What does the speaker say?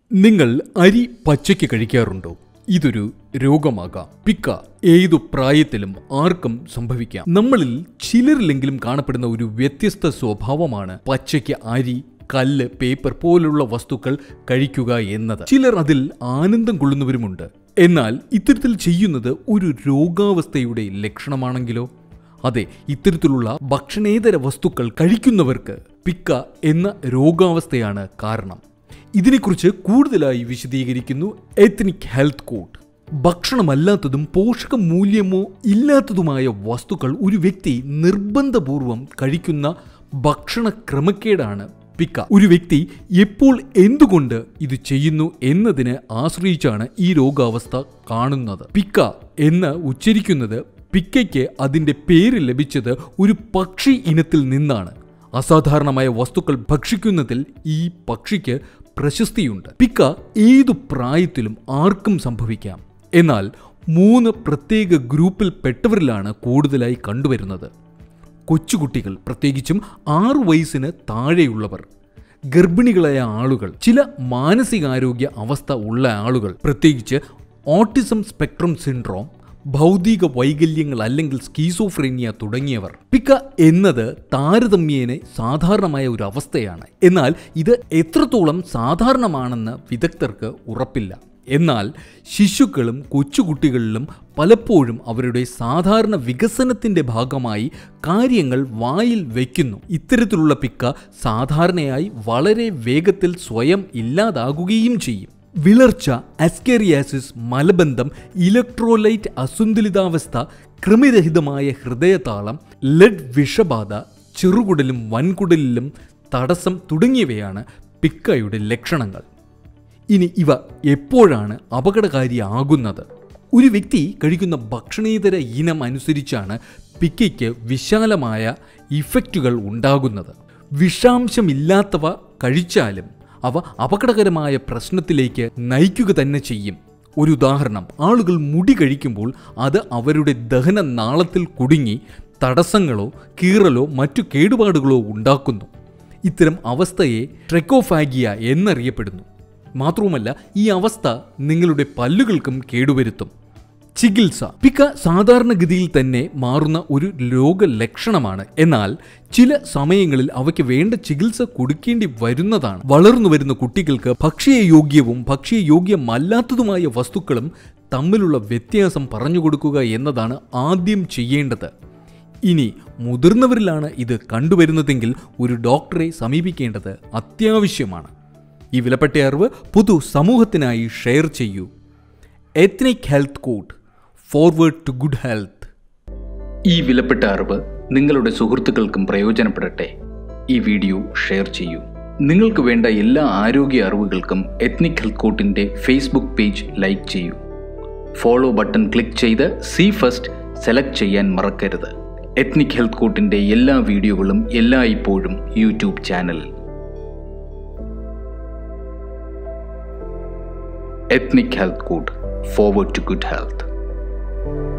നിങ്ങൾ അരി പച്ചയ്ക്ക് കഴിക്കാറുണ്ടോ ഇതൊരു രോഗമാകാം പിക്ക ഏതു പ്രായത്തിലും ആർക്കും സംഭവിക്കാം നമ്മളിൽ ചിലരിലെങ്കിലും കാണപ്പെടുന്ന ഒരു വ്യത്യസ്ത സ്വഭാവമാണ് പച്ചയ്ക്ക് അരി കല്ല് പേപ്പർ പോലുള്ള വസ്തുക്കൾ കഴിക്കുക എന്നത് ചിലർ അതിൽ ആനന്ദം കൊള്ളുന്നവരുമുണ്ട് എന്നാൽ ഇത്തരത്തിൽ ചെയ്യുന്നത് ഒരു രോഗാവസ്ഥയുടെ ലക്ഷണമാണെങ്കിലോ അതെ ഇത്തരത്തിലുള്ള ഭക്ഷണേതര വസ്തുക്കൾ കഴിക്കുന്നവർക്ക് പിക്ക എന്ന രോഗാവസ്ഥയാണ് കാരണം ഇതിനെക്കുറിച്ച് കൂടുതലായി വിശദീകരിക്കുന്നു എത്നിക് ഹെൽത്ത് കോഡ് ഭക്ഷണമല്ലാത്തതും പോഷക മൂല്യമോ ഇല്ലാത്തതുമായ വസ്തുക്കൾ ഒരു വ്യക്തി നിർബന്ധപൂർവം കഴിക്കുന്ന ഭക്ഷണ ക്രമക്കേടാണ് പിക്ക ഒരു വ്യക്തി എപ്പോൾ എന്തുകൊണ്ട് ഇത് ചെയ്യുന്നു എന്നതിനെ ആശ്രയിച്ചാണ് ഈ രോഗാവസ്ഥ കാണുന്നത് പിക്ക എന്ന് ഉച്ചരിക്കുന്നത് പിക്കയ്ക്ക് അതിൻ്റെ പേര് ലഭിച്ചത് ഒരു പക്ഷി ഇനത്തിൽ നിന്നാണ് അസാധാരണമായ വസ്തുക്കൾ ഭക്ഷിക്കുന്നതിൽ ഈ പക്ഷിക്ക് പ്രശസ്തിയുണ്ട് പിക്ക ഏതു പ്രായത്തിലും ആർക്കും സംഭവിക്കാം എന്നാൽ മൂന്ന് പ്രത്യേക ഗ്രൂപ്പിൽ പെട്ടവരിലാണ് കൂടുതലായി കണ്ടുവരുന്നത് കൊച്ചുകുട്ടികൾ പ്രത്യേകിച്ചും ആറു വയസ്സിന് താഴെയുള്ളവർ ഗർഭിണികളായ ആളുകൾ ചില മാനസികാരോഗ്യ അവസ്ഥ ഉള്ള ആളുകൾ പ്രത്യേകിച്ച് ഓട്ടിസം സ്പെക്ട്രം സിൻഡ്രോം ഭൗതിക വൈകല്യങ്ങൾ അല്ലെങ്കിൽ സ്കീസോഫ്രീനിയ തുടങ്ങിയവർ പിക്ക എന്നത് താരതമ്യേന സാധാരണമായ ഒരു അവസ്ഥയാണ് എന്നാൽ ഇത് എത്രത്തോളം സാധാരണമാണെന്ന് വിദഗ്ധർക്ക് ഉറപ്പില്ല എന്നാൽ ശിശുക്കളും കൊച്ചുകുട്ടികളിലും പലപ്പോഴും അവരുടെ സാധാരണ വികസനത്തിന്റെ ഭാഗമായി കാര്യങ്ങൾ വായിൽ വയ്ക്കുന്നു ഇത്തരത്തിലുള്ള പിക്ക സാധാരണയായി വളരെ വേഗത്തിൽ സ്വയം ഇല്ലാതാകുകയും ചെയ്യും വിളർച്ച അസ്കേറിയാസിസ് മലബന്ധം ഇലക്ട്രോലൈറ്റ് അസന്തുലിതാവസ്ഥ ക്രമരഹിതമായ ഹൃദയതാളം ലെഡ് വിഷബാധ ചെറുകുടലും വൻകുടലിലും തടസ്സം തുടങ്ങിയവയാണ് പിക്കയുടെ ലക്ഷണങ്ങൾ ഇനി ഇവ എപ്പോഴാണ് അപകടകാരിയാകുന്നത് ഒരു വ്യക്തി കഴിക്കുന്ന ഭക്ഷണേതര ഇനം അനുസരിച്ചാണ് പിക്കയ്ക്ക് വിശാലമായ ഇഫക്റ്റുകൾ ഉണ്ടാകുന്നത് വിഷാംശമില്ലാത്തവ കഴിച്ചാലും അവ അപകടകരമായ പ്രശ്നത്തിലേക്ക് നയിക്കുക തന്നെ ചെയ്യും ഒരു ഉദാഹരണം ആളുകൾ മുടി കഴിക്കുമ്പോൾ അത് അവരുടെ ദഹന നാളത്തിൽ കുടുങ്ങി തടസ്സങ്ങളോ കീറലോ മറ്റു കേടുപാടുകളോ ഉണ്ടാക്കുന്നു ഇത്തരം അവസ്ഥയെ ട്രെക്കോഫാഗിയ എന്നറിയപ്പെടുന്നു മാത്രവുമല്ല ഈ അവസ്ഥ നിങ്ങളുടെ പല്ലുകൾക്കും കേടുവരുത്തും ചികിത്സ പിക്ക സാധാരണഗതിയിൽ തന്നെ മാറുന്ന ഒരു രോഗലക്ഷണമാണ് എന്നാൽ ചില സമയങ്ങളിൽ അവയ്ക്ക് വേണ്ട ചികിത്സ കൊടുക്കേണ്ടി വരുന്നതാണ് വളർന്നു വരുന്ന കുട്ടികൾക്ക് ഭക്ഷ്യയോഗ്യവും ഭക്ഷ്യയോഗ്യമല്ലാത്തതുമായ വസ്തുക്കളും തമ്മിലുള്ള വ്യത്യാസം പറഞ്ഞു കൊടുക്കുക എന്നതാണ് ആദ്യം ചെയ്യേണ്ടത് ഇനി മുതിർന്നവരിലാണ് ഇത് കണ്ടുവരുന്നതെങ്കിൽ ഒരു ഡോക്ടറെ സമീപിക്കേണ്ടത് അത്യാവശ്യമാണ് ഈ വിലപ്പെട്ട അറിവ് പൊതു സമൂഹത്തിനായി ഷെയർ ചെയ്യൂ ethnic health code forward to good health ഈ വിലപ്പെട്ട അറിവ് നിങ്ങളുടെ സുഹൃത്തുക്കൾക്കും പ്രയോജനപ്പെടട്ടെ ഈ വീഡിയോ ഷെയർ ചെയ്യൂ നിങ്ങൾക്ക് വേണ്ട എല്ലാ ആരോഗ്യ അറിവുകൾക്കും എത്നിക് ഹെൽത്ത് കോട്ടിൻ്റെ ഫേസ്ബുക്ക് പേജ് ലൈക്ക് ചെയ്യൂ ഫോളോ ബട്ടൺ ക്ലിക്ക് ചെയ്ത് സി ഫസ്റ്റ് സെലക്ട് ചെയ്യാൻ മറക്കരുത് എത്നിക് ഹെൽത്ത് കോട്ടിൻ്റെ എല്ലാ വീഡിയോകളും എല്ലായ്പ്പോഴും യൂട്യൂബ് ചാനലിൽ ethnic health code forward to good health